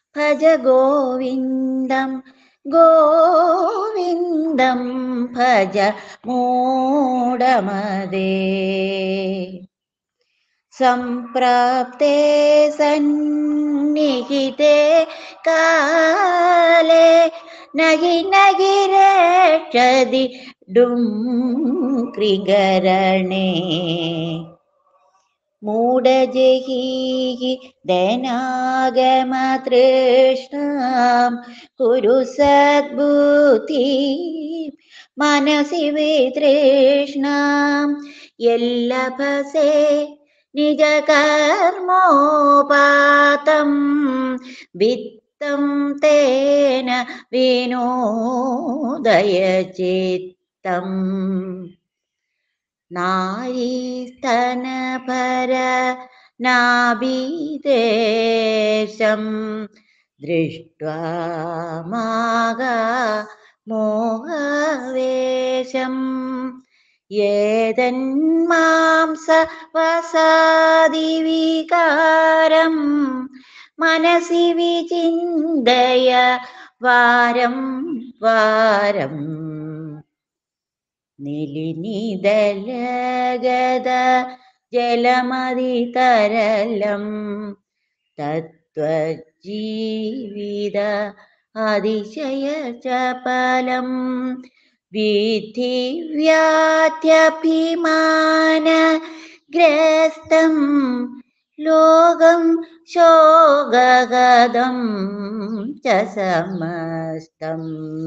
ഭജ ഗോവിന്ദം ഗോവിന്ദം ഭജ മൂഢമതേ സംപ്രാപ്തേ സന്നിഹിതേ കാലേ നഹി നഹി രക്ഷതി ഡും കൃഗരണേ മൂഢജഹീഹി ധനാഗമതൃഷ്ണാം കുരു സദ്ബുദ്ധി മനസി വിതൃഷ്ണാം യല്ലഭസേ നിജകർമ്മോപാതം വിത്തം തേന വിനോദയചിത്തം നാരീസ്തനപര നാഭിദേശം ദൃഷ്ട്വാ മാഗ മോഹവേശം ഏതന്മാംസ വസാദിവികാരം മനസി വിചിന്തയ വാരം വാരം നിലിനിതലഗത ജലമതിതരലം തത്വജീവിത അതിശയ ചപലം വിധി വ്യാധ്യഭിമാന ഗ്രസ്തം ലോകം ശോകഗതം ച സമസ്തം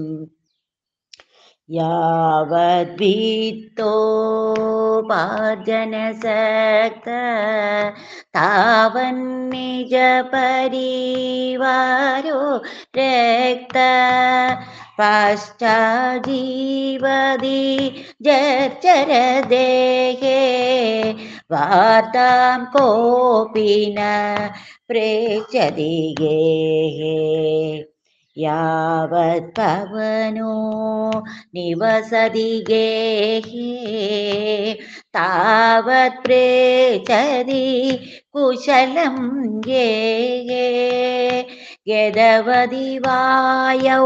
യാവദ്ഭീത്തോപാർജനസക്ത താവന്നിജ പരിവാരോ രക്ത പശ്ചാജീവതി ജർജരദേഹേ വാർത്താം കോപിന പ്രേക്ഷതി ഗേഹേ യാവത് പവനോ നിവസതി ഗേഹേ താവത് പ്രേച്ചതി കുശലം ഗേഹേ ഗതവതി വായൗ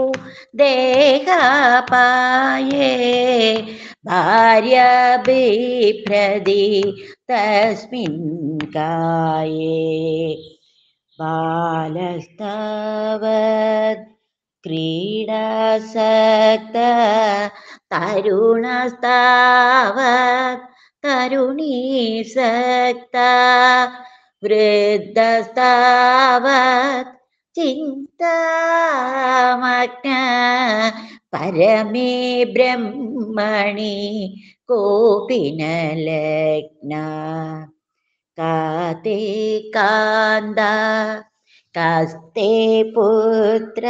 ദേഹാപായേ ഭാര്യ ബിഭ്രതി തസ്മിൻ കായേ ബാലസ്താവത് ക്രീഡാസക്ത തരുണസ്താവത് തരുണീസക്ത വൃദ്ധസ്താവത് ചിന്താമഗ്ന പരമേ ബ്രഹ്മണി കോപിനലഗ്ന കാതേ കാന്ത കസ്തേ പുത്ര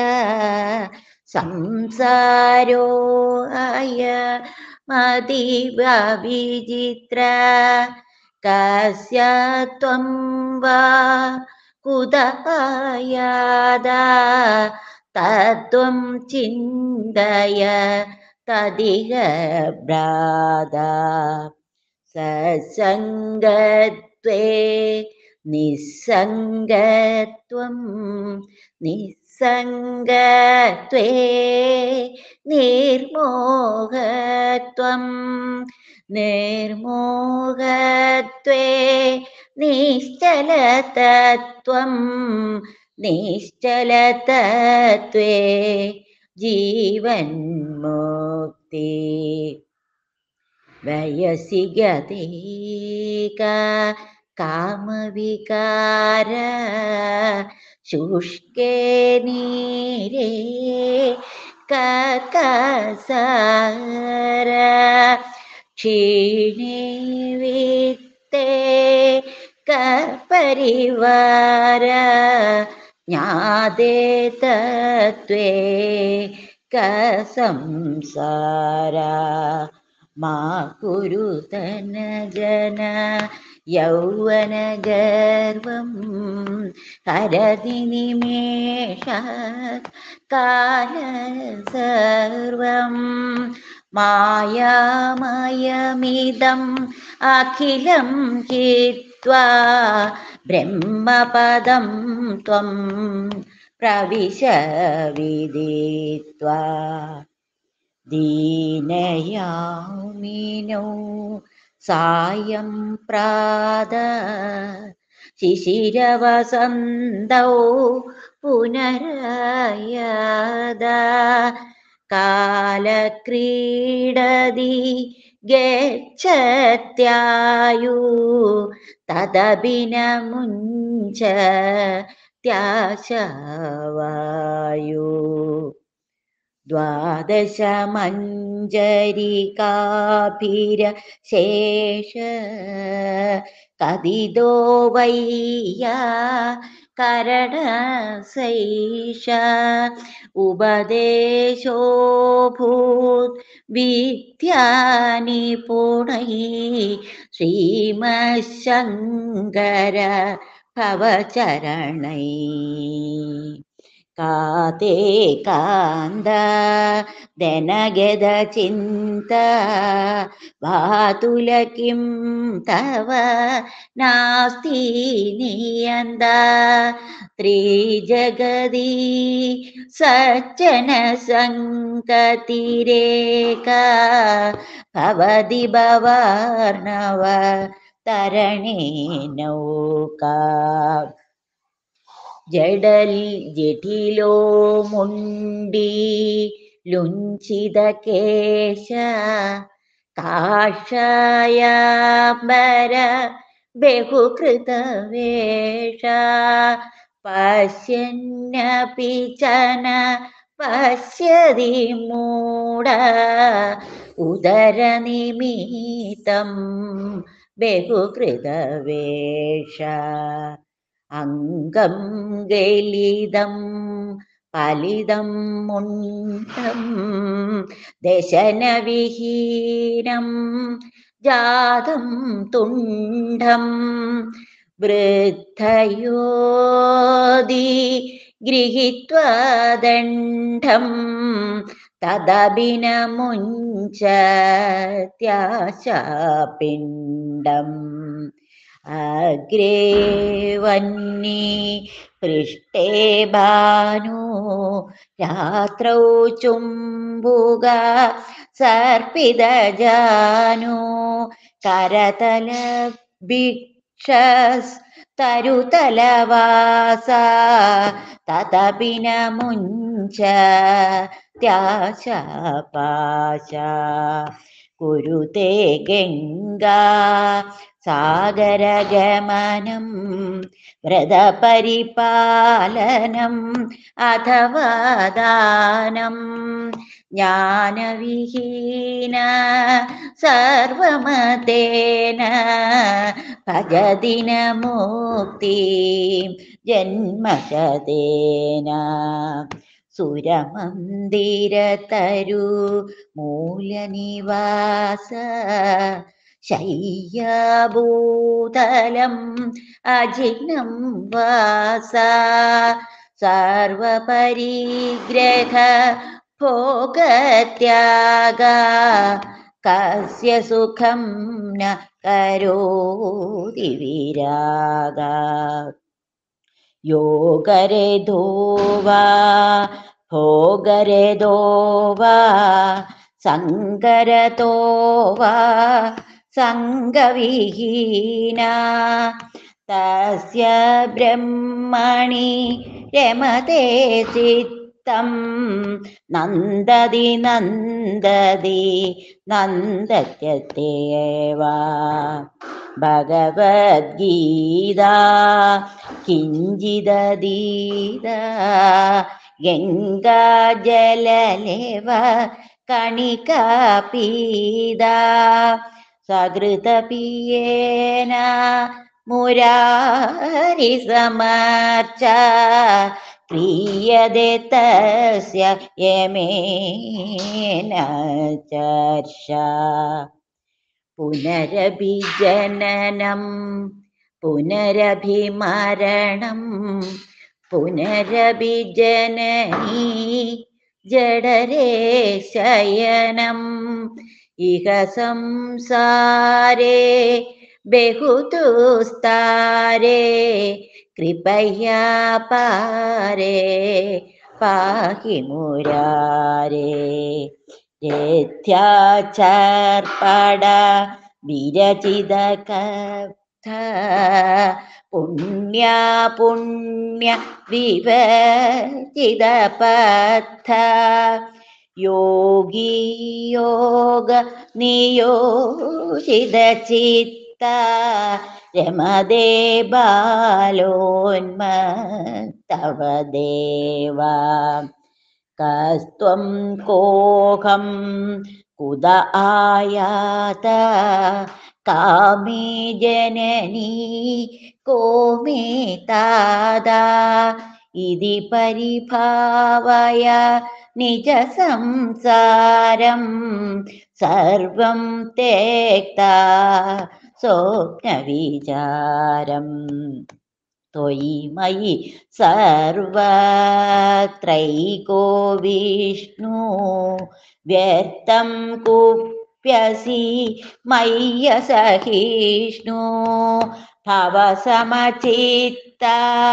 സംസാരോ അയ മതിവ വിചിത്ര കസ്യ ത്വം വാ കുതയാദ തത്വം ചിന്തയ തദിഹ ഭ്രാത സസംഗത്വേ നിസ്സംഗത്വം നിസ്സംഗത്വേ നിർമോഹത്വം നിർമോഹത്വേ നിശ്ചലതത്വം നിശ്ചലതത്വേ ജീവൻ മുക്തി വയസി ഗതേക കാമവികാര ശുഷ്കേ നീരേ കർക്കസാര ക്ഷീണേ വിത്തേ കപരിവാര ജ്ഞാതേ തത്വേ കസംസാര മാ കുരുതന ജന യൗവനഗർവം ഹരതി നിമേഷ കാല സർവം മായാമയമിതം അഖിലം ചിത്വാ ബ്രഹ്മപദം ത്വം പ്രവിശ വിദിത്വാ ദീനയാമിനോ സായം പ്രാത ശിശിരവസന്തൗ പുനരയത കാലക്രീഡതി ഗച്ഛത്യായു തദഭിനമുഞ്ച ത്യാശവായു ദ്വാദശമഞ്ജരികാഭിര ശേഷ കതിദോ വയ്യ കരണസൈഷ ഉപദേശോഭൂത് വിദ്യാനിപുണൈ ശ്രീമശങ്കര ഭവചരണൈ കാതേ കാന്ത ധനഗത ചിന്ത വാതുല കിം തവ നാസ്തി നിയന്ത ത്രിജഗതി സജ്ജന സംഗതിരേക ഭവതി ഭവർണവ തരണേ നൗകാ ജഡൽ ജഠിലോ മുണ്ടി ലുഞ്ചിത കേശ കാഷായാംബര ബഹുകൃതവേഷ പശ്യന്നപി ചന പശ്യതി മൂഢ ഉദരനിമിത്തം ബഹുകൃതവേഷ അംഗം ഗലിതം ഫലിതം മുണ്ടം ദശനവിഹീനം ജാതം തുണ്ടം വൃദ്ധയോതി ഗൃഹീത്വാ ദണ്ഡം തദഭിനമുഞ്ച ത്യാശപിണ്ഡം അഗ്രേ വന്നി പൃഷ്ടേ ഭാനു രാത്രൗ ചുംബുക സർപ്പിതജാനു കരതല ഭിക്ഷസ് തരുതലവാസ തതപിനമുഞ്ച ത്യാശപാശ കുരുതേ ഗംഗാ സാഗരഗമനം വ്രതപരിപാലനം അഥവാ ദാനം ജ്ഞാനവിഹീന സർവമതേന ഭജതിന മുക്തി ജന്മശതേന സുരമന്ദിരതരു മൂലനിവാസ ശയ്യാഭൂതലം അജിനം വാസ സർവപരിഗ്രഹ ഭോഗത്യാഗ കസ്യ സുഖം ന കരോതി വിരാഗ യോഗരേധോ വാ ഭോഗരേധോ വാ സങ്കരതോ വാ സംഗവിഹീന തസ്യ ബ്രഹ്മണി രമതേ ചിത്തം നന്ദതി നന്ദതി നന്ദത്യത്തേവ ഭഗവദ്ഗീത കിഞ്ചിദീത ഗംഗാജലലേവ കണികാപീത സകൃതപിയേന മുരാരി സമർച്ച ക്രിയതെ തസ്യ യമേന ചർഷ പുനരഭിജനനം പുനരഭിമരണം പുനരഭിജനനീ ജഡരേ ശയനം ഇഹ സംസാരേ ബഹുതുസ്താരേ കൃപയാ പാരേ പാഹി മുരാരേ രഥ്യാചർപ്പട വിരചിത കഥ പുണ്യ പുണ്യ വിവചിത പഥ യോഗി യോഗ നിയോജിത ചിത്ത രമദേ ബാലോന്മത്തവ ദേവ കസ്ത്വം കോഹം കുത ആയാത കാമേ ജനനീ കോമേ താദാ ഇതി പരിഭാവയ നിജ സംസാരം സർവം തേക്താ സ്വപ്നവിചാരം ത്വയി മയി സർവത്രൈകോ വിഷ്ണു വ്യർത്ഥം കുപ്യസി മയ്യ സഹിഷ്ണു ഭവസമചിത്ത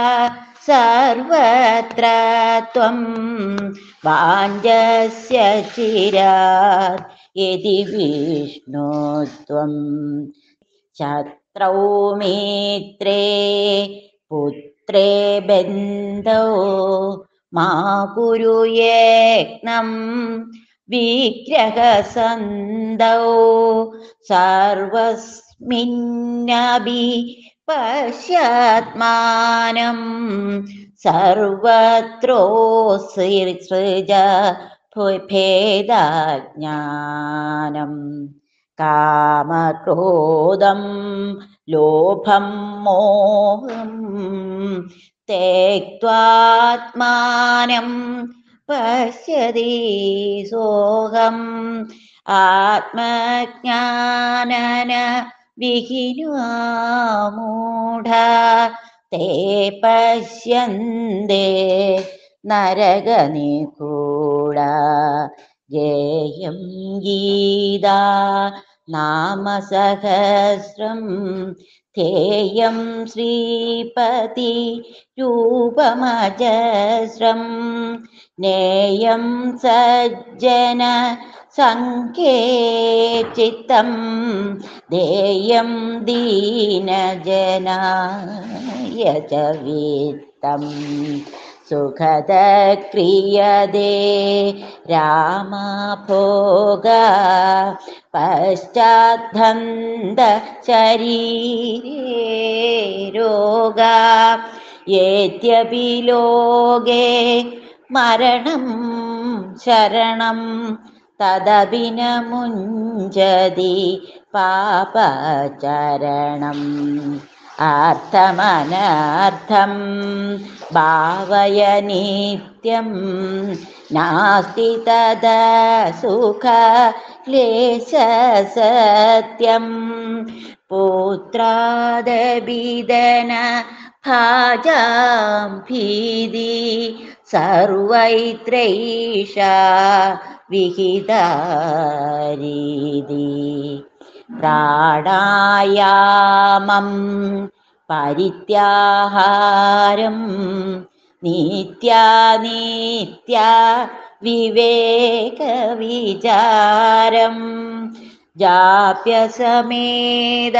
സർവത്ര ത്വം വാഞ്ചസ്യ ചിരാത് യതി വിഷ്ണു ത്വം ശത്രൗ മിത്രേ പുത്രേ ബന്ധോ മാ കുരു യജ്ഞം വിഗ്രഹസന്ധൗ സർവസ്മിന്നഭി പശ്യാത്മാനം സർവത്രോസൃജ ഭേദജ്ഞാനം കാമക്രോധം ലോഭം മോഹം തെക്വാത്മാനം പശ്യതി സോഹം ആത്മജ്ഞാനന വിഹിനൂഢ തേ പശ്യന്തേ നരകനികൂട ജയം ഗീതാ നാമസഹസ്രം ധേയം ശ്രീപതി രൂപമജസ്രം നേയം സജ്ജന സങ്കേചിത്തം ദേയം ദീനജനായ ച വിത്തം സുഖദക്രിയതേ രാമഭോഗ പശ്ചാദ്ധന്ത ശരീരേ രോഗ യേത്യപി ലോകേ മരണം ശരണം തദപി ന മുഞ്ചതി പാപചരണം ആർത്ഥമനർത്ഥം ഭാവയ നിത്യം നാസ്തി തദ സുഖ സത്യം പുത്രാദബിദന ഭാജാം ഭീതി സർവൈത്രൈഷ വിഹിതാരീതി പ്രാണായാമം പരിത്യാഹാരം നിത്യാനിത്യ വിവേകവിചാരം ജാപ്യസമേത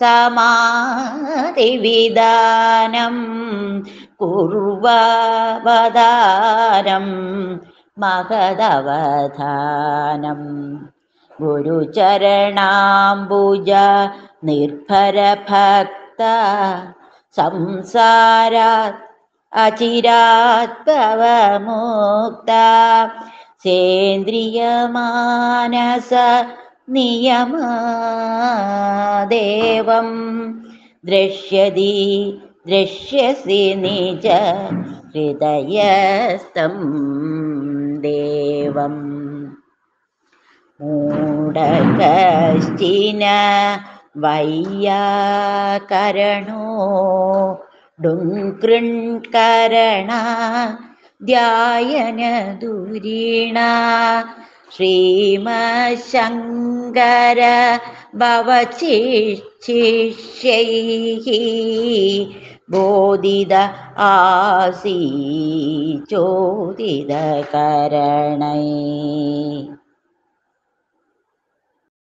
സമാധിവിധാനം കുർവവതാരം മഹദവധാനം ഗുരുചരണാംബുജ നിർഭരഭക്ത സംസാരാത് അചിരാത് ഭവമുക്ത സേന്ദ്രിയമാനസ നിയമാദേവം ദ്രശ്യതി ദ്രശ്യസി നിജ ഹൃദയസ്ഥം ദേവം മൂഢകശ്ചിന വയ്യാകരണോ ഡുങ്കൃൺകരണ ധ്യായന ദുരീണ ശ്രീമശങ്കര ഭവശിഷ്യൈः ബോധിത ആസീ ചോദിതകരണൈ